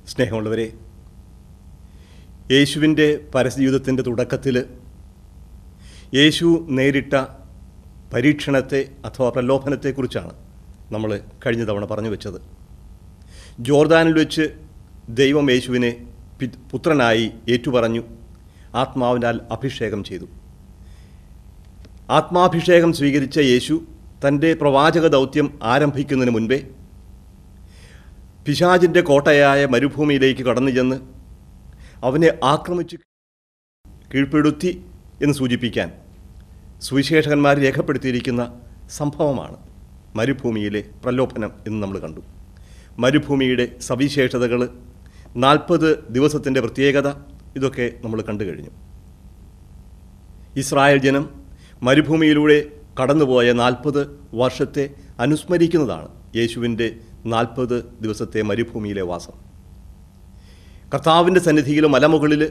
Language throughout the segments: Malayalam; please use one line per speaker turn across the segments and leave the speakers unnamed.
സ്നേഹമുള്ളവരെ യേശുവിൻ്റെ പരസ്യജീവിതത്തിൻ്റെ തുടക്കത്തിൽ യേശു നേരിട്ട പരീക്ഷണത്തെ അഥവാ പ്രലോഭനത്തെക്കുറിച്ചാണ് നമ്മൾ കഴിഞ്ഞ തവണ പറഞ്ഞു വെച്ചത് ജോർദാനിൽ വെച്ച് ദൈവം യേശുവിനെ പി- പുത്രനായി ഏറ്റുപറഞ്ഞു ആത്മാവിനാൽ അഭിഷേകം ചെയ്തു ആത്മാഭിഷേകം സ്വീകരിച്ച യേശു തൻ്റെ പ്രവാചക ദൗത്യം ആരംഭിക്കുന്നതിന് മുൻപേ പിശാചിൻ്റെ കോട്ടയായ മരുഭൂമിയിലേക്ക് കടന്നു ചെന്ന് അവനെ ആക്രമിച്ച് കീഴ്പ്പെടുത്തി എന്ന് സൂചിപ്പിക്കാൻ സുവിശേഷകന്മാർ രേഖപ്പെടുത്തിയിരിക്കുന്ന സംഭവമാണ് മരുഭൂമിയിലെ പ്രലോഭനം എന്ന് നമ്മൾ കണ്ടു മരുഭൂമിയുടെ സവിശേഷതകൾ നാൽപ്പത് ദിവസത്തിൻ്റെ പ്രത്യേകത ഇതൊക്കെ നമ്മൾ കണ്ടു കഴിഞ്ഞു ഇസ്രായേൽ ജനം മരുഭൂമിയിലൂടെ കടന്നുപോയ നാൽപ്പത് വർഷത്തെ അനുസ്മരിക്കുന്നതാണ് യേശുവിൻ്റെ നാൽപ്പത് ദിവസത്തെ മരുഭൂമിയിലെ വാസം കർത്താവിൻ്റെ സന്നിധിയിൽ മലമുകളിൽ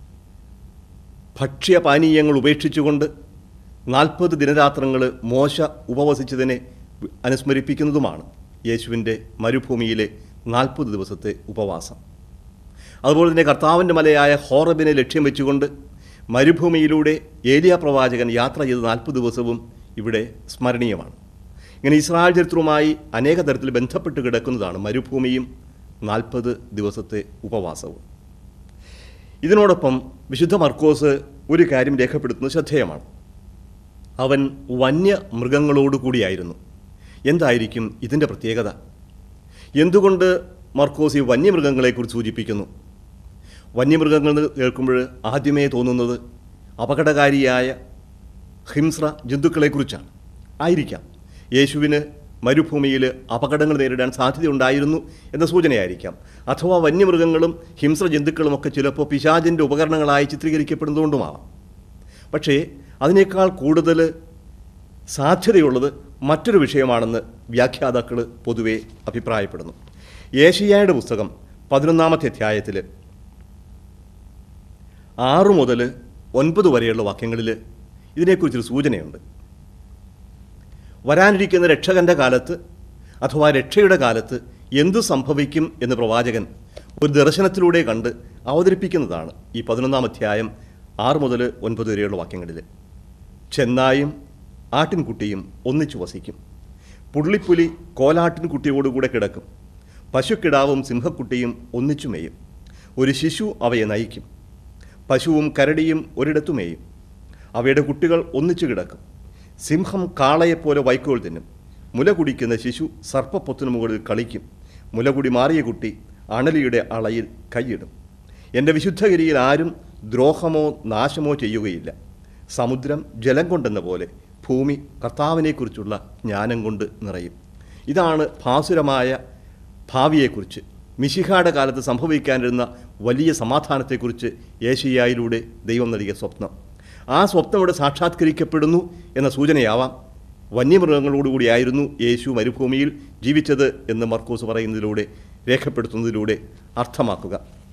ഭക്ഷ്യപാനീയങ്ങൾ ഉപേക്ഷിച്ചുകൊണ്ട് നാൽപ്പത് ദിനരാത്രങ്ങൾ മോശ ഉപവസിച്ചതിനെ അനുസ്മരിപ്പിക്കുന്നതുമാണ് യേശുവിൻ്റെ മരുഭൂമിയിലെ നാൽപ്പത് ദിവസത്തെ ഉപവാസം അതുപോലെ തന്നെ കർത്താവിൻ്റെ മലയായ ഹോറബിനെ ലക്ഷ്യം വെച്ചുകൊണ്ട് മരുഭൂമിയിലൂടെ ഏലിയ പ്രവാചകൻ യാത്ര ചെയ്ത നാൽപ്പത് ദിവസവും ഇവിടെ സ്മരണീയമാണ് ഇങ്ങനെ ഇസ്രായേൽ ചരിത്രവുമായി അനേക തരത്തിൽ ബന്ധപ്പെട്ട് കിടക്കുന്നതാണ് മരുഭൂമിയും നാൽപ്പത് ദിവസത്തെ ഉപവാസവും ഇതിനോടൊപ്പം വിശുദ്ധ മർക്കോസ് ഒരു കാര്യം രേഖപ്പെടുത്തുന്നത് ശ്രദ്ധേയമാണ് അവൻ വന്യ മൃഗങ്ങളോട് കൂടിയായിരുന്നു എന്തായിരിക്കും ഇതിൻ്റെ പ്രത്യേകത എന്തുകൊണ്ട് മർക്കോസ് ഈ വന്യമൃഗങ്ങളെക്കുറിച്ച് സൂചിപ്പിക്കുന്നു വന്യമൃഗങ്ങൾ എന്ന് കേൾക്കുമ്പോൾ ആദ്യമേ തോന്നുന്നത് അപകടകാരിയായ ഹിംസ്ര ജന്തുക്കളെക്കുറിച്ചാണ് ആയിരിക്കാം യേശുവിന് മരുഭൂമിയിൽ അപകടങ്ങൾ നേരിടാൻ സാധ്യതയുണ്ടായിരുന്നു എന്ന സൂചനയായിരിക്കാം അഥവാ വന്യമൃഗങ്ങളും ഹിംസ്ര ജന്തുക്കളുമൊക്കെ ചിലപ്പോൾ പിശാചിൻ്റെ ഉപകരണങ്ങളായി ചിത്രീകരിക്കപ്പെടുന്നതുകൊണ്ടുമാവാം പക്ഷേ അതിനേക്കാൾ കൂടുതൽ സാധ്യതയുള്ളത് മറ്റൊരു വിഷയമാണെന്ന് വ്യാഖ്യാതാക്കൾ പൊതുവെ അഭിപ്രായപ്പെടുന്നു ഏഷ്യായുടെ പുസ്തകം പതിനൊന്നാമത്തെ അധ്യായത്തിൽ ആറു മുതൽ ഒൻപത് വരെയുള്ള വാക്യങ്ങളിൽ ഇതിനെക്കുറിച്ചൊരു സൂചനയുണ്ട് വരാനിരിക്കുന്ന രക്ഷകന്റെ കാലത്ത് അഥവാ രക്ഷയുടെ കാലത്ത് എന്തു സംഭവിക്കും എന്ന് പ്രവാചകൻ ഒരു ദർശനത്തിലൂടെ കണ്ട് അവതരിപ്പിക്കുന്നതാണ് ഈ പതിനൊന്നാം അധ്യായം ആറ് മുതൽ ഒൻപത് വരെയുള്ള വാക്യങ്ങളിൽ ചെന്നായും ആട്ടിൻകുട്ടിയും ഒന്നിച്ചു വസിക്കും പുള്ളിപ്പുലി കോലാട്ടിൻകുട്ടിയോടുകൂടെ കിടക്കും പശുക്കിടാവും സിംഹക്കുട്ടിയും ഒന്നിച്ചു മേയും ഒരു ശിശു അവയെ നയിക്കും പശുവും കരടിയും ഒരിടത്തു മേയും അവയുടെ കുട്ടികൾ ഒന്നിച്ചു കിടക്കും സിംഹം കാളയെപ്പോലെ വൈക്കോൽ തിന്നും മുല കുടിക്കുന്ന ശിശു സർപ്പപ്പൊത്തിനു മുകളിൽ കളിക്കും മുലകുടി മാറിയ കുട്ടി അണലിയുടെ അളയിൽ കൈയിടും എൻ്റെ വിശുദ്ധഗിരിയിൽ ആരും ദ്രോഹമോ നാശമോ ചെയ്യുകയില്ല സമുദ്രം ജലം കൊണ്ടെന്ന പോലെ ഭൂമി കർത്താവിനെക്കുറിച്ചുള്ള ജ്ഞാനം കൊണ്ട് നിറയും ഇതാണ് ഭാസുരമായ ഭാവിയെക്കുറിച്ച് മിശിഹായുടെ കാലത്ത് സംഭവിക്കാനിരുന്ന വലിയ സമാധാനത്തെക്കുറിച്ച് ഏഷ്യായിലൂടെ ദൈവം നൽകിയ സ്വപ്നം ആ സ്വപ്നം ഇവിടെ സാക്ഷാത്കരിക്കപ്പെടുന്നു എന്ന സൂചനയാവാം വന്യമൃഗങ്ങളോടുകൂടിയായിരുന്നു യേശു മരുഭൂമിയിൽ ജീവിച്ചത് എന്ന് മർക്കോസ് പറയുന്നതിലൂടെ രേഖപ്പെടുത്തുന്നതിലൂടെ അർത്ഥമാക്കുക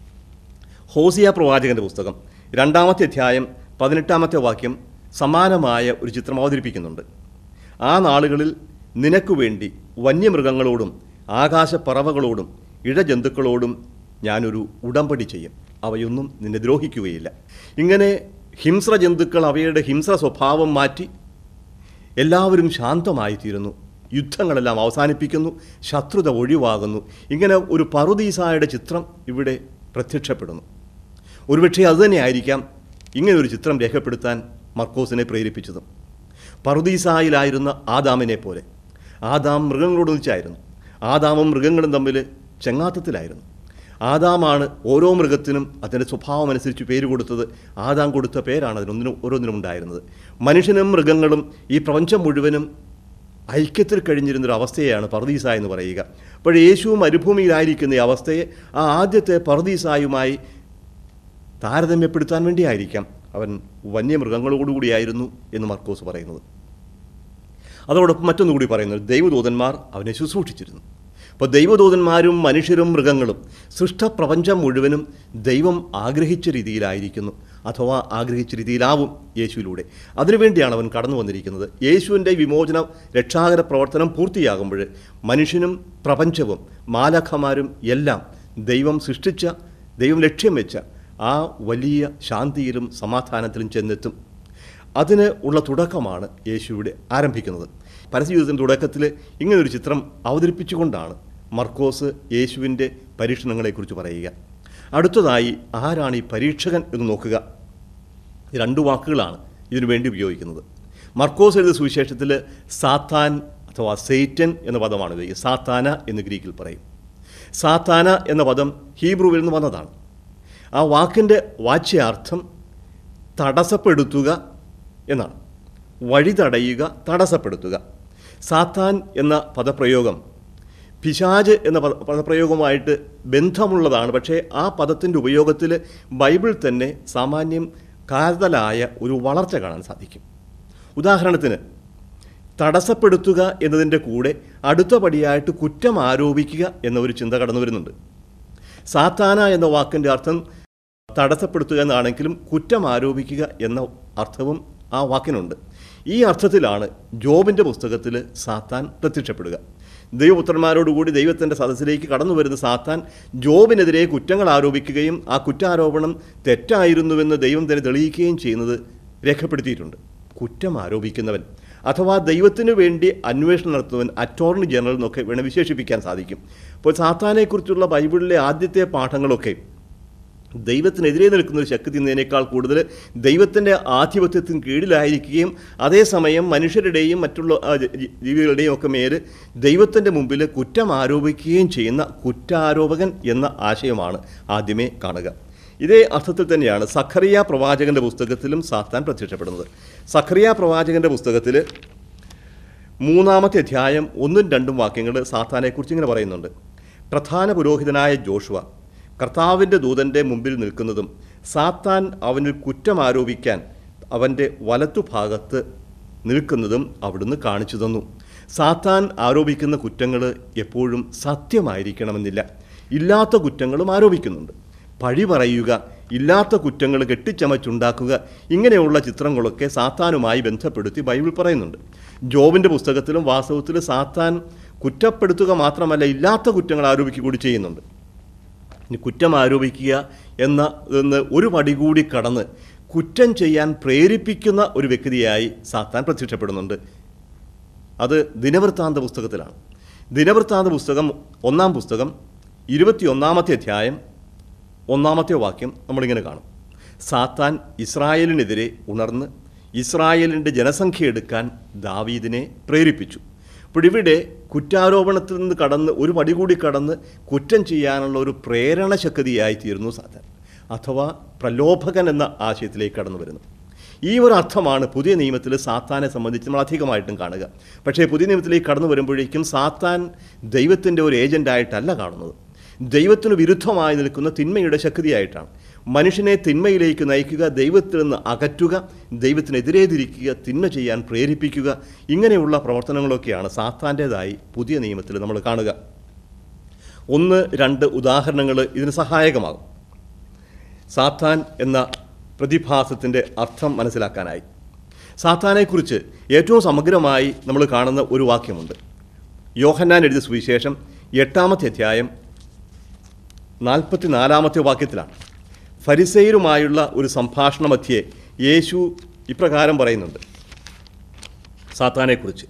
ഹോസിയ പ്രവാചകന്റെ പുസ്തകം രണ്ടാമത്തെ അധ്യായം പതിനെട്ടാമത്തെ വാക്യം സമാനമായ ഒരു ചിത്രം അവതരിപ്പിക്കുന്നുണ്ട് ആ നാളുകളിൽ നിനക്കു വേണ്ടി വന്യമൃഗങ്ങളോടും ആകാശപ്പറവകളോടും ഇഴജന്തുക്കളോടും ഞാനൊരു ഉടമ്പടി ചെയ്യും അവയൊന്നും നിന്നെ ദ്രോഹിക്കുകയില്ല ഇങ്ങനെ ഹിംസ്ര ജന്തുക്കൾ അവയുടെ ഹിംസ്ര സ്വഭാവം മാറ്റി എല്ലാവരും ശാന്തമായിത്തീരുന്നു യുദ്ധങ്ങളെല്ലാം അവസാനിപ്പിക്കുന്നു ശത്രുത ഒഴിവാകുന്നു ഇങ്ങനെ ഒരു പറുദീസായുടെ ചിത്രം ഇവിടെ പ്രത്യക്ഷപ്പെടുന്നു ഒരുപക്ഷെ അതുതന്നെയായിരിക്കാം ഇങ്ങനെ ഒരു ചിത്രം രേഖപ്പെടുത്താൻ മർക്കോസിനെ പ്രേരിപ്പിച്ചതും പറുദീസായിലായിരുന്ന ആദാമിനെ പോലെ ആദാം മൃഗങ്ങളോടൊന്നിച്ചായിരുന്നു ആദാമും മൃഗങ്ങളും തമ്മിൽ ചെങ്ങാത്തത്തിലായിരുന്നു ആദാമാണ് ഓരോ മൃഗത്തിനും അതിൻ്റെ സ്വഭാവം അനുസരിച്ച് പേര് കൊടുത്തത് ആദാം കൊടുത്ത പേരാണ് അതിനൊന്നിനും ഓരോന്നിനും ഉണ്ടായിരുന്നത് മനുഷ്യനും മൃഗങ്ങളും ഈ പ്രപഞ്ചം മുഴുവനും ഐക്യത്തിൽ കഴിഞ്ഞിരുന്നൊരു അവസ്ഥയെയാണ് പർദീസ എന്ന് പറയുക അപ്പോൾ യേശു മരുഭൂമിയിലായിരിക്കുന്ന ഈ അവസ്ഥയെ ആ ആദ്യത്തെ പർദീസായുമായി താരതമ്യപ്പെടുത്താൻ വേണ്ടിയായിരിക്കാം അവൻ വന്യമൃഗങ്ങളോടുകൂടിയായിരുന്നു എന്ന് മർക്കോസ് പറയുന്നത് അതോടൊപ്പം മറ്റൊന്നുകൂടി പറയുന്നത് ദൈവദൂതന്മാർ അവനെ ശുശ്രൂഷിച്ചിരുന്നു അപ്പോൾ ദൈവദൂതന്മാരും മനുഷ്യരും മൃഗങ്ങളും സൃഷ്ടപ്രപഞ്ചം മുഴുവനും ദൈവം ആഗ്രഹിച്ച രീതിയിലായിരിക്കുന്നു അഥവാ ആഗ്രഹിച്ച രീതിയിലാവും യേശുവിലൂടെ അതിനുവേണ്ടിയാണ് അവൻ കടന്നു വന്നിരിക്കുന്നത് യേശുവിൻ്റെ വിമോചന രക്ഷാകര പ്രവർത്തനം പൂർത്തിയാകുമ്പോൾ മനുഷ്യനും പ്രപഞ്ചവും മാലഖമാരും എല്ലാം ദൈവം സൃഷ്ടിച്ച ദൈവം ലക്ഷ്യം വെച്ച ആ വലിയ ശാന്തിയിലും സമാധാനത്തിലും ചെന്നെത്തും അതിന് ഉള്ള തുടക്കമാണ് യേശുവിടെ ആരംഭിക്കുന്നത് പരസ്യജീവിതത്തിൻ്റെ തുടക്കത്തിൽ ഇങ്ങനൊരു ചിത്രം അവതരിപ്പിച്ചുകൊണ്ടാണ് മർക്കോസ് യേശുവിൻ്റെ പരീക്ഷണങ്ങളെക്കുറിച്ച് പറയുക അടുത്തതായി ആരാണ് ഈ പരീക്ഷകൻ എന്ന് നോക്കുക ഈ രണ്ട് വാക്കുകളാണ് ഇതിനു വേണ്ടി ഉപയോഗിക്കുന്നത് മർക്കോസ് എഴുതിയ സുവിശേഷത്തിൽ സാത്താൻ അഥവാ സെയ്റ്റൻ എന്ന പദമാണ് ഉപയോഗിക്കുക സാത്താന എന്ന് ഗ്രീക്കിൽ പറയും സാത്താന എന്ന പദം ഹീബ്രുവിൽ നിന്ന് വന്നതാണ് ആ വാക്കിൻ്റെ വാച്യാർത്ഥം തടസ്സപ്പെടുത്തുക എന്നാണ് വഴി തടയുക തടസ്സപ്പെടുത്തുക സാത്താൻ എന്ന പദപ്രയോഗം പിശാജ് എന്ന പദ പദപ്രയോഗവുമായിട്ട് ബന്ധമുള്ളതാണ് പക്ഷേ ആ പദത്തിൻ്റെ ഉപയോഗത്തിൽ ബൈബിൾ തന്നെ സാമാന്യം കാതലായ ഒരു വളർച്ച കാണാൻ സാധിക്കും ഉദാഹരണത്തിന് തടസ്സപ്പെടുത്തുക എന്നതിൻ്റെ കൂടെ അടുത്ത പടിയായിട്ട് കുറ്റം ആരോപിക്കുക എന്ന ഒരു ചിന്ത കടന്നു വരുന്നുണ്ട് സാത്താന എന്ന വാക്കിൻ്റെ അർത്ഥം തടസ്സപ്പെടുത്തുക എന്നാണെങ്കിലും കുറ്റം ആരോപിക്കുക എന്ന അർത്ഥവും ആ വാക്കിനുണ്ട് ഈ അർത്ഥത്തിലാണ് ജോബിൻ്റെ പുസ്തകത്തിൽ സാത്താൻ പ്രത്യക്ഷപ്പെടുക ദൈവപുത്രന്മാരോടുകൂടി ദൈവത്തിൻ്റെ സദസ്സിലേക്ക് കടന്നു വരുന്ന സാത്താൻ ജോബിനെതിരെ കുറ്റങ്ങൾ ആരോപിക്കുകയും ആ കുറ്റാരോപണം തെറ്റായിരുന്നുവെന്ന് ദൈവം തന്നെ തെളിയിക്കുകയും ചെയ്യുന്നത് രേഖപ്പെടുത്തിയിട്ടുണ്ട് കുറ്റം ആരോപിക്കുന്നവൻ അഥവാ ദൈവത്തിനു വേണ്ടി അന്വേഷണം നടത്തുന്നവൻ അറ്റോർണി ജനറൽ എന്നൊക്കെ വേണം വിശേഷിപ്പിക്കാൻ സാധിക്കും അപ്പോൾ സാത്താനെക്കുറിച്ചുള്ള ബൈബിളിലെ ആദ്യത്തെ പാഠങ്ങളൊക്കെ ദൈവത്തിനെതിരെ നിൽക്കുന്ന ഒരു ശക്തി എന്നതിനേക്കാൾ കൂടുതൽ ദൈവത്തിൻ്റെ ആധിപത്യത്തിന് കീഴിലായിരിക്കുകയും അതേസമയം മനുഷ്യരുടെയും മറ്റുള്ള ആ, ജ- ജീവികളുടെയും ഒക്കെ മേൽ ദൈവത്തിൻ്റെ മുമ്പിൽ കുറ്റം ആരോപിക്കുകയും ചെയ്യുന്ന കുറ്റാരോപകൻ എന്ന ആശയമാണ് ആദ്യമേ കാണുക ഇതേ അർത്ഥത്തിൽ തന്നെയാണ് സഖറിയ പ്രവാചകന്റെ പുസ്തകത്തിലും സാത്താൻ പ്രത്യക്ഷപ്പെടുന്നത് സഖറിയ പ്രവാചകന്റെ പുസ്തകത്തിൽ മൂന്നാമത്തെ അധ്യായം ഒന്നും രണ്ടും വാക്യങ്ങൾ സാത്താനെക്കുറിച്ച് ഇങ്ങനെ പറയുന്നുണ്ട് പ്രധാന പുരോഹിതനായ ജോഷുവ കർത്താവിൻ്റെ ദൂതൻ്റെ മുമ്പിൽ നിൽക്കുന്നതും സാത്താൻ അവനിൽ കുറ്റം ആരോപിക്കാൻ അവൻ്റെ വലത്തുഭാഗത്ത് നിൽക്കുന്നതും അവിടുന്ന് കാണിച്ചു തന്നു സാത്താൻ ആരോപിക്കുന്ന കുറ്റങ്ങൾ എപ്പോഴും സത്യമായിരിക്കണമെന്നില്ല ഇല്ലാത്ത കുറ്റങ്ങളും ആരോപിക്കുന്നുണ്ട് പഴി പറയുക ഇല്ലാത്ത കുറ്റങ്ങൾ കെട്ടിച്ചമച്ചുണ്ടാക്കുക ഇങ്ങനെയുള്ള ചിത്രങ്ങളൊക്കെ സാത്താനുമായി ബന്ധപ്പെടുത്തി ബൈബിൾ പറയുന്നുണ്ട് ജോബിൻ്റെ പുസ്തകത്തിലും വാസ്തവത്തിലും സാത്താൻ കുറ്റപ്പെടുത്തുക മാത്രമല്ല ഇല്ലാത്ത കുറ്റങ്ങൾ ആരോപിക്കുക കൂടി ചെയ്യുന്നുണ്ട് ഇനി കുറ്റം ആരോപിക്കുക എന്ന എന്ന് ഒരു പടി കൂടി കടന്ന് കുറ്റം ചെയ്യാൻ പ്രേരിപ്പിക്കുന്ന ഒരു വ്യക്തിയായി സാത്താൻ പ്രത്യക്ഷപ്പെടുന്നുണ്ട് അത് ദിനവൃത്താന്ത പുസ്തകത്തിലാണ് ദിനവൃത്താന്ത പുസ്തകം ഒന്നാം പുസ്തകം ഇരുപത്തിയൊന്നാമത്തെ അധ്യായം ഒന്നാമത്തെ വാക്യം നമ്മളിങ്ങനെ കാണും സാത്താൻ ഇസ്രായേലിനെതിരെ ഉണർന്ന് ഇസ്രായേലിൻ്റെ ജനസംഖ്യ എടുക്കാൻ ദാവീദിനെ പ്രേരിപ്പിച്ചു അപ്പോൾ ഇവിടെ കുറ്റാരോപണത്തിൽ നിന്ന് കടന്ന് ഒരു പടി കൂടി കടന്ന് കുറ്റം ചെയ്യാനുള്ള ഒരു പ്രേരണ ശക്തിയായി തീരുന്നു സാത്താൻ അഥവാ പ്രലോഭകൻ എന്ന ആശയത്തിലേക്ക് കടന്നു വരുന്നു ഈ ഒരു അർത്ഥമാണ് പുതിയ നിയമത്തിൽ സാത്താനെ സംബന്ധിച്ച് നമ്മൾ അധികമായിട്ടും കാണുക പക്ഷേ പുതിയ നിയമത്തിലേക്ക് കടന്നു വരുമ്പോഴേക്കും സാത്താൻ ദൈവത്തിൻ്റെ ഒരു ഏജൻ്റായിട്ടല്ല കാണുന്നത് ദൈവത്തിന് വിരുദ്ധമായി നിൽക്കുന്ന തിന്മയുടെ ശക്തിയായിട്ടാണ് മനുഷ്യനെ തിന്മയിലേക്ക് നയിക്കുക ദൈവത്തിൽ നിന്ന് അകറ്റുക ദൈവത്തിനെതിരെ തിരിക്കുക തിന്മ ചെയ്യാൻ പ്രേരിപ്പിക്കുക ഇങ്ങനെയുള്ള പ്രവർത്തനങ്ങളൊക്കെയാണ് സാത്താൻ്റേതായി പുതിയ നിയമത്തിൽ നമ്മൾ കാണുക ഒന്ന് രണ്ട് ഉദാഹരണങ്ങൾ ഇതിന് സഹായകമാകും സാത്താൻ എന്ന പ്രതിഭാസത്തിൻ്റെ അർത്ഥം മനസ്സിലാക്കാനായി സാത്താനെക്കുറിച്ച് ഏറ്റവും സമഗ്രമായി നമ്മൾ കാണുന്ന ഒരു വാക്യമുണ്ട് യോഹന്നാൻ എഴുതിയ സുവിശേഷം എട്ടാമത്തെ അധ്യായം നാൽപ്പത്തിനാലാമത്തെ വാക്യത്തിലാണ് ഫരിസേയരുമായുള്ള ഒരു സംഭാഷണ മധ്യേ യേശു ഇപ്രകാരം പറയുന്നുണ്ട് സാത്താനെക്കുറിച്ച്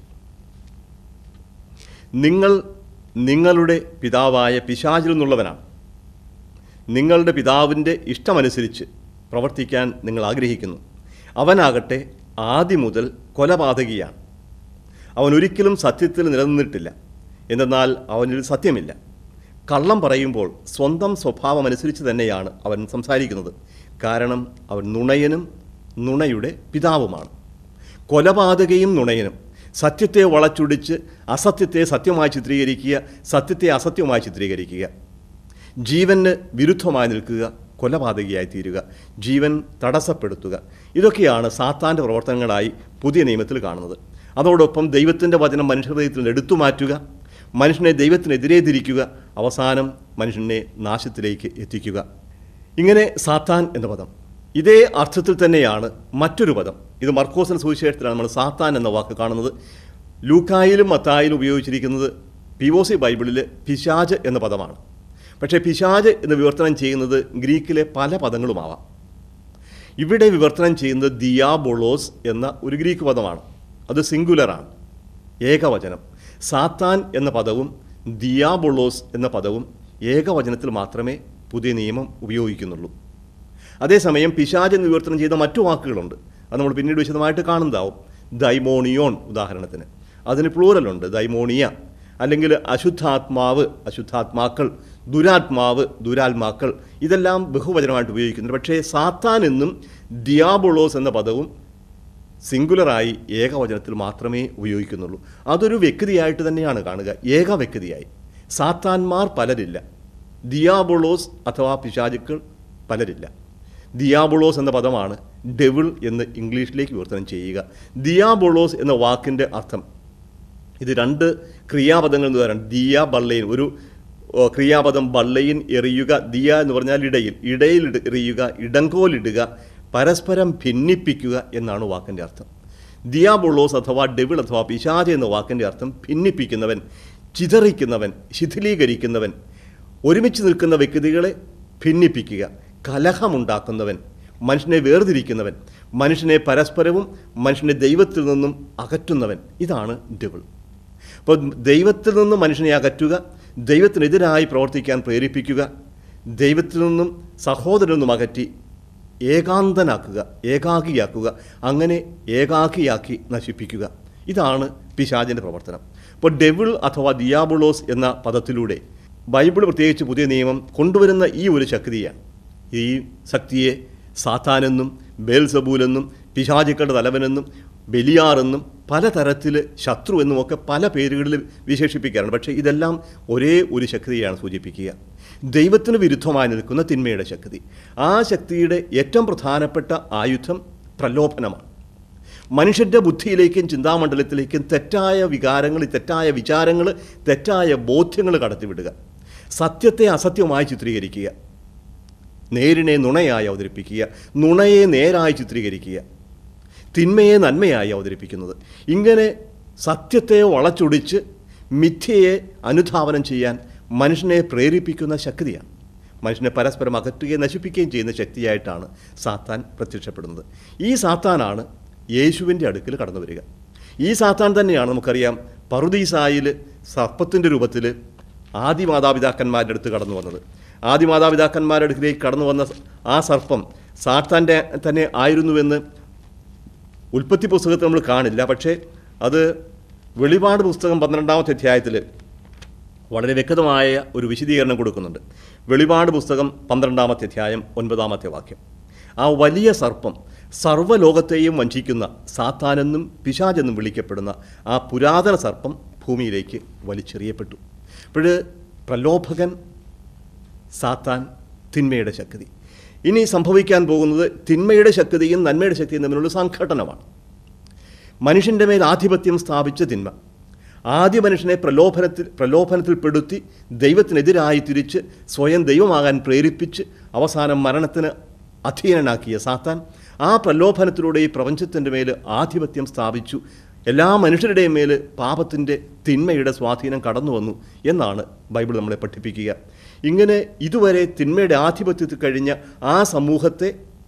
നിങ്ങൾ നിങ്ങളുടെ പിതാവായ പിശാചിൽ നിന്നുള്ളവനാണ് നിങ്ങളുടെ പിതാവിൻ്റെ ഇഷ്ടമനുസരിച്ച് പ്രവർത്തിക്കാൻ നിങ്ങൾ ആഗ്രഹിക്കുന്നു അവനാകട്ടെ ആദ്യം മുതൽ കൊലപാതകിയാണ് അവൻ ഒരിക്കലും സത്യത്തിൽ നിലനിന്നിട്ടില്ല എന്തെന്നാൽ അവനിൽ സത്യമില്ല കള്ളം പറയുമ്പോൾ സ്വന്തം സ്വഭാവമനുസരിച്ച് തന്നെയാണ് അവൻ സംസാരിക്കുന്നത് കാരണം അവൻ നുണയനും നുണയുടെ പിതാവുമാണ് കൊലപാതകയും നുണയനും സത്യത്തെ വളച്ചൊടിച്ച് അസത്യത്തെ സത്യമായി ചിത്രീകരിക്കുക സത്യത്തെ അസത്യമായി ചിത്രീകരിക്കുക ജീവന് വിരുദ്ധമായി നിൽക്കുക കൊലപാതകിയായി തീരുക ജീവൻ തടസ്സപ്പെടുത്തുക ഇതൊക്കെയാണ് സാത്താൻ്റെ പ്രവർത്തനങ്ങളായി പുതിയ നിയമത്തിൽ കാണുന്നത് അതോടൊപ്പം ദൈവത്തിൻ്റെ വചനം മനുഷ്യഹൃദയത്തിൽ നിന്ന് എടുത്തു മാറ്റുക മനുഷ്യനെ ദൈവത്തിനെതിരെ തിരിക്കുക അവസാനം മനുഷ്യനെ നാശത്തിലേക്ക് എത്തിക്കുക ഇങ്ങനെ സാത്താൻ എന്ന പദം ഇതേ അർത്ഥത്തിൽ തന്നെയാണ് മറ്റൊരു പദം ഇത് മർക്കോസൻ സുവിശേഷത്തിലാണ് നമ്മൾ സാത്താൻ എന്ന വാക്ക് കാണുന്നത് ലൂക്കായിലും മത്തായിലും ഉപയോഗിച്ചിരിക്കുന്നത് പി ഒ സി ബൈബിളിൽ പിശാജ് എന്ന പദമാണ് പക്ഷേ പിശാജ് എന്ന് വിവർത്തനം ചെയ്യുന്നത് ഗ്രീക്കിലെ പല പദങ്ങളുമാവാം ഇവിടെ വിവർത്തനം ചെയ്യുന്നത് ദിയാബൊളോസ് എന്ന ഒരു ഗ്രീക്ക് പദമാണ് അത് സിംഗുലറാണ് ഏകവചനം സാത്താൻ എന്ന പദവും ദിയാബൊളോസ് എന്ന പദവും ഏകവചനത്തിൽ മാത്രമേ പുതിയ നിയമം ഉപയോഗിക്കുന്നുള്ളൂ അതേസമയം പിശാജ് എന്ന് വിവർത്തനം ചെയ്ത മറ്റു വാക്കുകളുണ്ട് അത് നമ്മൾ പിന്നീട് വിശദമായിട്ട് കാണുന്നതാവും ദൈമോണിയോൺ ഉദാഹരണത്തിന് അതിന് പ്ലൂറലുണ്ട് ദൈമോണിയ അല്ലെങ്കിൽ അശുദ്ധാത്മാവ് അശുദ്ധാത്മാക്കൾ ദുരാത്മാവ് ദുരാത്മാക്കൾ ഇതെല്ലാം ബഹുവചനമായിട്ട് ഉപയോഗിക്കുന്നുണ്ട് പക്ഷേ സാത്താൻ എന്നും ദിയാബൊളോസ് എന്ന പദവും സിംഗുലറായി ഏകവചനത്തിൽ മാത്രമേ ഉപയോഗിക്കുന്നുള്ളൂ അതൊരു വ്യക്തിയായിട്ട് തന്നെയാണ് കാണുക ഏക വ്യക്തിയായി സാത്താന്മാർ പലരില്ല ദിയാബൊളോസ് അഥവാ പിശാചുക്കൾ പലരില്ല ദിയാബൊളോസ് എന്ന പദമാണ് ഡെവിൾ എന്ന് ഇംഗ്ലീഷിലേക്ക് വിവർത്തനം ചെയ്യുക ദിയാബൊളോസ് എന്ന വാക്കിൻ്റെ അർത്ഥം ഇത് രണ്ട് ക്രിയാപദങ്ങൾ എന്ന് പറയാം ദിയ ബള്ളയിൻ ഒരു ഓ, ക്രിയാപദം ബള്ളയിൻ എറിയുക ദിയ എന്ന് പറഞ്ഞാൽ ഇടയിൽ ഇടയിൽ ഇട- എറിയുക ഇടങ്കോലിടുക പരസ്പരം ഭിന്നിപ്പിക്കുക എന്നാണ് വാക്കിൻ്റെ അർത്ഥം ദിയാബൊളോസ് അഥവാ ഡെവിൾ അഥവാ പിശാച എന്ന വാക്കിൻ്റെ അർത്ഥം ഭിന്നിപ്പിക്കുന്നവൻ ചിതറിക്കുന്നവൻ ശിഥിലീകരിക്കുന്നവൻ ഒരുമിച്ച് നിൽക്കുന്ന വ്യക്തികളെ ഭിന്നിപ്പിക്കുക കലഹമുണ്ടാക്കുന്നവൻ മനുഷ്യനെ വേർതിരിക്കുന്നവൻ മനുഷ്യനെ പരസ്പരവും മനുഷ്യനെ ദൈവത്തിൽ നിന്നും അകറ്റുന്നവൻ ഇതാണ് ഡെവിൾ അപ്പോൾ ദൈവത്തിൽ നിന്നും മനുഷ്യനെ അകറ്റുക ദൈവത്തിനെതിരായി പ്രവർത്തിക്കാൻ പ്രേരിപ്പിക്കുക ദൈവത്തിൽ നിന്നും സഹോദരനിൽ നിന്നും അകറ്റി ഏകാന്തനാക്കുക ഏകാകിയാക്കുക അങ്ങനെ ഏകാകിയാക്കി നശിപ്പിക്കുക ഇതാണ് പിശാചിൻ്റെ പ്രവർത്തനം അപ്പോൾ ഡെവിൾ അഥവാ ദിയാബുളോസ് എന്ന പദത്തിലൂടെ ബൈബിൾ പ്രത്യേകിച്ച് പുതിയ നിയമം കൊണ്ടുവരുന്ന ഈ ഒരു ശക്തിയാണ് ഈ ശക്തിയെ സാത്താനെന്നും ബേൽസബൂലെന്നും പിശാചുക്കളുടെ തലവനെന്നും ബലിയാറെന്നും പലതരത്തിൽ ശത്രു എന്നുമൊക്കെ പല പേരുകളിൽ വിശേഷിപ്പിക്കാറുണ്ട് പക്ഷേ ഇതെല്ലാം ഒരേ ഒരു ശക്തിയെയാണ് സൂചിപ്പിക്കുക ദൈവത്തിന് വിരുദ്ധമായി നിൽക്കുന്ന തിന്മയുടെ ശക്തി ആ ശക്തിയുടെ ഏറ്റവും പ്രധാനപ്പെട്ട ആയുധം പ്രലോഭനമാണ് മനുഷ്യൻ്റെ ബുദ്ധിയിലേക്കും ചിന്താമണ്ഡലത്തിലേക്കും തെറ്റായ വികാരങ്ങൾ തെറ്റായ വിചാരങ്ങൾ തെറ്റായ ബോധ്യങ്ങൾ കടത്തിവിടുക സത്യത്തെ അസത്യമായി ചിത്രീകരിക്കുക നേരിനെ നുണയായി അവതരിപ്പിക്കുക നുണയെ നേരായി ചിത്രീകരിക്കുക തിന്മയെ നന്മയായി അവതരിപ്പിക്കുന്നത് ഇങ്ങനെ സത്യത്തെ വളച്ചൊടിച്ച് മിഥ്യയെ അനുധാവനം ചെയ്യാൻ മനുഷ്യനെ പ്രേരിപ്പിക്കുന്ന ശക്തിയാണ് മനുഷ്യനെ പരസ്പരം അകറ്റുകയും നശിപ്പിക്കുകയും ചെയ്യുന്ന ശക്തിയായിട്ടാണ് സാത്താൻ പ്രത്യക്ഷപ്പെടുന്നത് ഈ സാത്താനാണ് യേശുവിൻ്റെ അടുക്കൽ കടന്നു വരിക ഈ സാത്താൻ തന്നെയാണ് നമുക്കറിയാം പറുദീസായിൽ സർപ്പത്തിൻ്റെ രൂപത്തിൽ ആദി മാതാപിതാക്കന്മാരുടെ അടുത്ത് കടന്നു വന്നത് ആദി മാതാപിതാക്കന്മാരുടെ അടുക്കിലേക്ക് കടന്നു വന്ന ആ സർപ്പം സാത്താൻ്റെ തന്നെ ആയിരുന്നുവെന്ന് ഉൽപ്പത്തി പുസ്തകത്തിൽ നമ്മൾ കാണില്ല പക്ഷേ അത് വെളിപാട് പുസ്തകം പന്ത്രണ്ടാമത്തെ അധ്യായത്തിൽ വളരെ വ്യക്തമായ ഒരു വിശദീകരണം കൊടുക്കുന്നുണ്ട് വെളിപാട് പുസ്തകം പന്ത്രണ്ടാമത്തെ അധ്യായം ഒൻപതാമത്തെ വാക്യം ആ വലിയ സർപ്പം സർവ്വലോകത്തെയും വഞ്ചിക്കുന്ന സാത്താനെന്നും പിശാചെന്നും വിളിക്കപ്പെടുന്ന ആ പുരാതന സർപ്പം ഭൂമിയിലേക്ക് വലിച്ചെറിയപ്പെട്ടു അപ്പോൾ പ്രലോഭകൻ സാത്താൻ തിന്മയുടെ ശക്തി ഇനി സംഭവിക്കാൻ പോകുന്നത് തിന്മയുടെ ശക്തിയും നന്മയുടെ ശക്തിയും തമ്മിലുള്ള സംഘട്ടനമാണ് മനുഷ്യൻ്റെ മേൽ ആധിപത്യം സ്ഥാപിച്ച തിന്മ ആദ്യ മനുഷ്യനെ പ്രലോഭനത്തിൽ പ്രലോഭനത്തിൽപ്പെടുത്തി ദൈവത്തിനെതിരായി തിരിച്ച് സ്വയം ദൈവമാകാൻ പ്രേരിപ്പിച്ച് അവസാനം മരണത്തിന് അധീനനാക്കിയ സാത്താൻ ആ പ്രലോഭനത്തിലൂടെ ഈ പ്രപഞ്ചത്തിൻ്റെ മേൽ ആധിപത്യം സ്ഥാപിച്ചു എല്ലാ മനുഷ്യരുടെയും മേൽ പാപത്തിൻ്റെ തിന്മയുടെ സ്വാധീനം കടന്നു വന്നു എന്നാണ് ബൈബിൾ നമ്മളെ പഠിപ്പിക്കുക ഇങ്ങനെ ഇതുവരെ തിന്മയുടെ ആധിപത്യത്തിൽ കഴിഞ്ഞ ആ സമൂഹത്തെ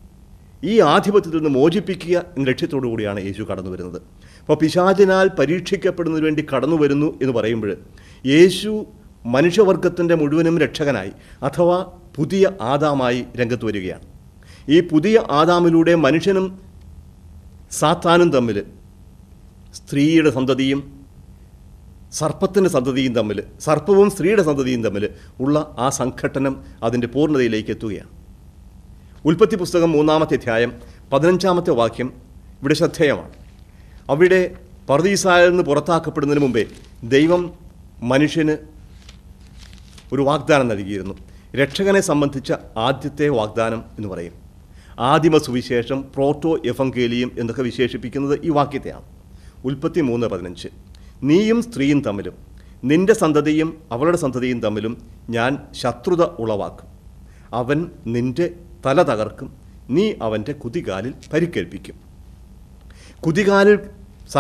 ഈ ആധിപത്യത്തിൽ നിന്ന് മോചിപ്പിക്കുക എന്ന ലക്ഷ്യത്തോടു കൂടിയാണ് യേശു കടന്നു വരുന്നത് അപ്പോൾ പിശാചിനാൽ പരീക്ഷിക്കപ്പെടുന്നതിന് വേണ്ടി കടന്നു വരുന്നു എന്ന് പറയുമ്പോൾ യേശു മനുഷ്യവർഗത്തിൻ്റെ മുഴുവനും രക്ഷകനായി അഥവാ പുതിയ ആദാമായി രംഗത്ത് വരികയാണ് ഈ പുതിയ ആദാമിലൂടെ മനുഷ്യനും സാത്താനും തമ്മിൽ സ്ത്രീയുടെ സന്തതിയും സർപ്പത്തിൻ്റെ സന്തതിയും തമ്മിൽ സർപ്പവും സ്ത്രീയുടെ സന്തതിയും തമ്മിൽ ഉള്ള ആ സംഘട്ടനം അതിൻ്റെ പൂർണ്ണതയിലേക്ക് എത്തുകയാണ് ഉൽപ്പത്തി പുസ്തകം മൂന്നാമത്തെ അധ്യായം പതിനഞ്ചാമത്തെ വാക്യം ഇവിടെ ശ്രദ്ധേയമാണ് അവിടെ പർദീസായിൽ നിന്ന് പുറത്താക്കപ്പെടുന്നതിന് മുമ്പേ ദൈവം മനുഷ്യന് ഒരു വാഗ്ദാനം നൽകിയിരുന്നു രക്ഷകനെ സംബന്ധിച്ച ആദ്യത്തെ വാഗ്ദാനം എന്ന് പറയും ആദിമ സുവിശേഷം പ്രോട്ടോ എഫങ്കേലിയും എന്നൊക്കെ വിശേഷിപ്പിക്കുന്നത് ഈ വാക്യത്തെയാണ് ഉൽപ്പത്തി മൂന്ന് പതിനഞ്ച് നീയും സ്ത്രീയും തമ്മിലും നിന്റെ സന്തതിയും അവളുടെ സന്തതിയും തമ്മിലും ഞാൻ ശത്രുത ഉളവാക്കും അവൻ നിന്റെ തല തകർക്കും നീ അവൻ്റെ കുതികാലിൽ പരിക്കേൽപ്പിക്കും കുതികാലിൽ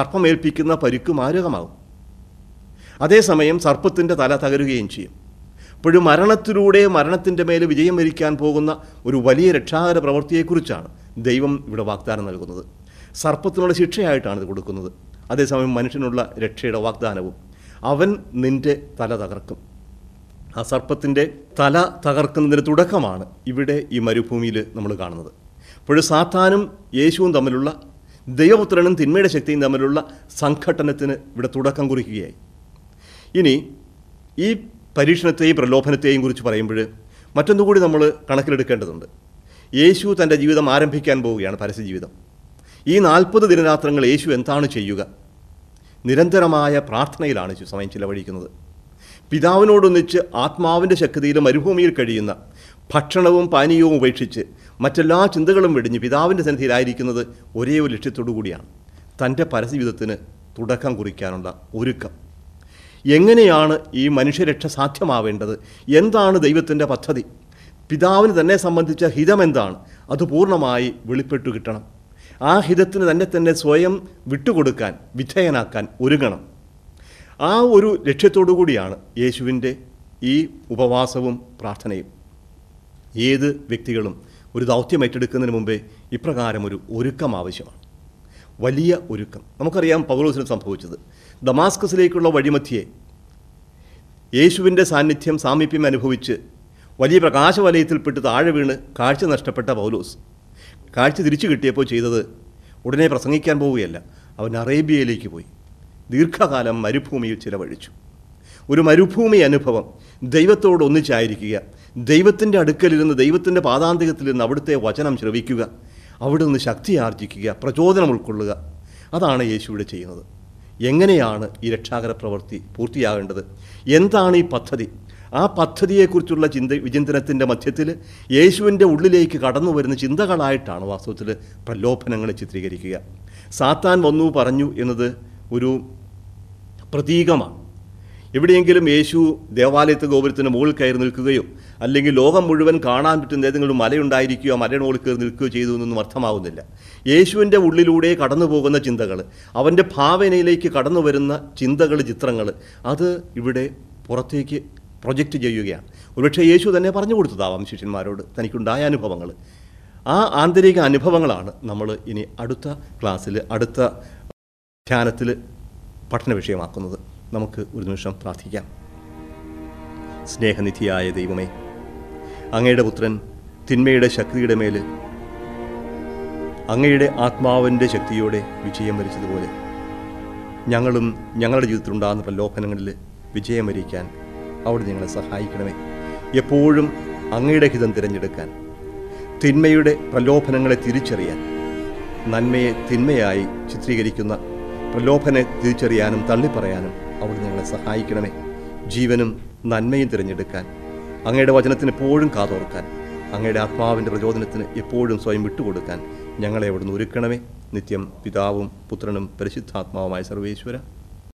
സർപ്പമേൽപ്പിക്കുന്ന പരിക്ക് മാരകമാകും അതേസമയം സർപ്പത്തിൻ്റെ തല തകരുകയും ചെയ്യും ഇപ്പോഴും മരണത്തിലൂടെ മരണത്തിൻ്റെ മേൽ വിജയം വരിക്കാൻ പോകുന്ന ഒരു വലിയ രക്ഷാകര പ്രവൃത്തിയെക്കുറിച്ചാണ് ദൈവം ഇവിടെ വാഗ്ദാനം നൽകുന്നത് സർപ്പത്തിനുള്ള ശിക്ഷയായിട്ടാണ് ഇത് കൊടുക്കുന്നത് അതേസമയം മനുഷ്യനുള്ള രക്ഷയുടെ വാഗ്ദാനവും അവൻ നിന്റെ തല തകർക്കും ആ സർപ്പത്തിൻ്റെ തല തകർക്കുന്നതിന് തുടക്കമാണ് ഇവിടെ ഈ മരുഭൂമിയിൽ നമ്മൾ കാണുന്നത് അപ്പോൾ സാത്താനും യേശുവും തമ്മിലുള്ള ദൈവപുത്രനും തിന്മയുടെ ശക്തിയും തമ്മിലുള്ള സംഘട്ടനത്തിന് ഇവിടെ തുടക്കം കുറിക്കുകയായി ഇനി ഈ പരീക്ഷണത്തെയും പ്രലോഭനത്തെയും കുറിച്ച് പറയുമ്പോൾ മറ്റൊന്നുകൂടി നമ്മൾ കണക്കിലെടുക്കേണ്ടതുണ്ട് യേശു തൻ്റെ ജീവിതം ആരംഭിക്കാൻ പോവുകയാണ് പരസ്യ ജീവിതം ഈ നാൽപ്പത് ദിനരാത്രങ്ങൾ യേശു എന്താണ് ചെയ്യുക നിരന്തരമായ പ്രാർത്ഥനയിലാണ് യേശു സമയം ചിലവഴിക്കുന്നത് പിതാവിനോടൊന്നിച്ച് ആത്മാവിൻ്റെ ശക്തിയിൽ മരുഭൂമിയിൽ കഴിയുന്ന ഭക്ഷണവും പാനീയവും ഉപേക്ഷിച്ച് മറ്റെല്ലാ ചിന്തകളും വെടിഞ്ഞ് പിതാവിൻ്റെ സന്നിധിയിലായിരിക്കുന്നത് ഒരേ ഒരു ലക്ഷ്യത്തോടു കൂടിയാണ് തൻ്റെ പരസ്യജീവിതത്തിന് തുടക്കം കുറിക്കാനുള്ള ഒരുക്കം എങ്ങനെയാണ് ഈ മനുഷ്യരക്ഷ സാധ്യമാവേണ്ടത് എന്താണ് ദൈവത്തിൻ്റെ പദ്ധതി പിതാവിന് തന്നെ സംബന്ധിച്ച ഹിതം എന്താണ് അത് പൂർണ്ണമായി വെളിപ്പെട്ടു കിട്ടണം ആ ഹിതത്തിന് തന്നെ തന്നെ സ്വയം വിട്ടുകൊടുക്കാൻ വിധേയനാക്കാൻ ഒരുങ്ങണം ആ ഒരു ലക്ഷ്യത്തോടു കൂടിയാണ് യേശുവിൻ്റെ ഈ ഉപവാസവും പ്രാർത്ഥനയും ഏത് വ്യക്തികളും ഒരു ദൗത്യം ഏറ്റെടുക്കുന്നതിന് മുമ്പേ ഇപ്രകാരം ഒരു ഒരുക്കം ആവശ്യമാണ് വലിയ ഒരുക്കം നമുക്കറിയാം പൗലോസിന് സംഭവിച്ചത് ദമാസ്കസിലേക്കുള്ള വഴിമധ്യേ യേശുവിൻ്റെ സാന്നിധ്യം സാമീപ്യം അനുഭവിച്ച് വലിയ പ്രകാശവലയത്തിൽപ്പെട്ട് താഴെ വീണ് കാഴ്ച നഷ്ടപ്പെട്ട പൗലോസ് കാഴ്ച തിരിച്ചു കിട്ടിയപ്പോൾ ചെയ്തത് ഉടനെ പ്രസംഗിക്കാൻ പോവുകയല്ല അവൻ അറേബ്യയിലേക്ക് പോയി ദീർഘകാലം മരുഭൂമിയിൽ ചിലവഴിച്ചു ഒരു മരുഭൂമി അനുഭവം ദൈവത്തോട് ഒന്നിച്ചായിരിക്കുക ദൈവത്തിൻ്റെ അടുക്കലിരുന്ന് ദൈവത്തിൻ്റെ പാതാന്തികത്തിൽ നിന്ന് അവിടുത്തെ വചനം ശ്രവിക്കുക അവിടെ നിന്ന് ശക്തി ആർജിക്കുക പ്രചോദനം ഉൾക്കൊള്ളുക അതാണ് യേശു ഇവിടെ ചെയ്യുന്നത് എങ്ങനെയാണ് ഈ രക്ഷാകര പ്രവൃത്തി പൂർത്തിയാകേണ്ടത് എന്താണ് ഈ പദ്ധതി ആ പദ്ധതിയെക്കുറിച്ചുള്ള ചിന്ത വിചിന്തനത്തിൻ്റെ മധ്യത്തിൽ യേശുവിൻ്റെ ഉള്ളിലേക്ക് കടന്നു വരുന്ന ചിന്തകളായിട്ടാണ് വാസ്തവത്തിൽ പ്രലോഭനങ്ങളെ ചിത്രീകരിക്കുക സാത്താൻ വന്നു പറഞ്ഞു എന്നത് ഒരു പ്രതീകമാണ് എവിടെയെങ്കിലും യേശു ദേവാലയത്തെ ഗോപുരത്തിന് മുകളിൽ കയറി നിൽക്കുകയോ അല്ലെങ്കിൽ ലോകം മുഴുവൻ കാണാൻ പറ്റുന്ന ഏതെങ്കിലും മലയുണ്ടായിരിക്കുകയോ ആ മലയുടെ മുകളിൽ കയറി നിൽക്കുകയോ ചെയ്തു എന്നൊന്നും അർത്ഥമാവുന്നില്ല യേശുവിൻ്റെ ഉള്ളിലൂടെ കടന്നു പോകുന്ന ചിന്തകൾ അവൻ്റെ ഭാവനയിലേക്ക് കടന്നു വരുന്ന ചിന്തകൾ ചിത്രങ്ങൾ അത് ഇവിടെ പുറത്തേക്ക് പ്രൊജക്റ്റ് ചെയ്യുകയാണ് ഒരുപക്ഷെ യേശു തന്നെ പറഞ്ഞു കൊടുത്തതാവാം ശിഷ്യന്മാരോട് തനിക്കുണ്ടായ അനുഭവങ്ങൾ ആ ആന്തരിക അനുഭവങ്ങളാണ് നമ്മൾ ഇനി അടുത്ത ക്ലാസ്സിൽ അടുത്ത ധ്യാനത്തിൽ പഠന വിഷയമാക്കുന്നത് നമുക്ക് ഒരു നിമിഷം പ്രാർത്ഥിക്കാം സ്നേഹനിധിയായ ദൈവമേ അങ്ങയുടെ പുത്രൻ തിന്മയുടെ ശക്തിയുടെ മേൽ അങ്ങയുടെ ആത്മാവിൻ്റെ ശക്തിയോടെ വിജയം വരിച്ചതുപോലെ ഞങ്ങളും ഞങ്ങളുടെ ജീവിതത്തിലുണ്ടാകുന്ന പ്രലോഭനങ്ങളിൽ വിജയം വരിക്കാൻ അവിടെ ഞങ്ങളെ സഹായിക്കണമേ എപ്പോഴും അങ്ങയുടെ ഹിതം തിരഞ്ഞെടുക്കാൻ തിന്മയുടെ പ്രലോഭനങ്ങളെ തിരിച്ചറിയാൻ നന്മയെ തിന്മയായി ചിത്രീകരിക്കുന്ന പ്രലോഭനെ തിരിച്ചറിയാനും തള്ളിപ്പറയാനും അവിടെ ഞങ്ങളെ സഹായിക്കണമേ ജീവനും നന്മയും തിരഞ്ഞെടുക്കാൻ അങ്ങയുടെ വചനത്തിന് എപ്പോഴും കാതോർക്കാൻ അങ്ങയുടെ ആത്മാവിൻ്റെ പ്രചോദനത്തിന് എപ്പോഴും സ്വയം വിട്ടുകൊടുക്കാൻ ഞങ്ങളെ അവിടുന്ന് ഒരുക്കണമേ നിത്യം പിതാവും പുത്രനും പരിശുദ്ധാത്മാവുമായ സർവേശ്വര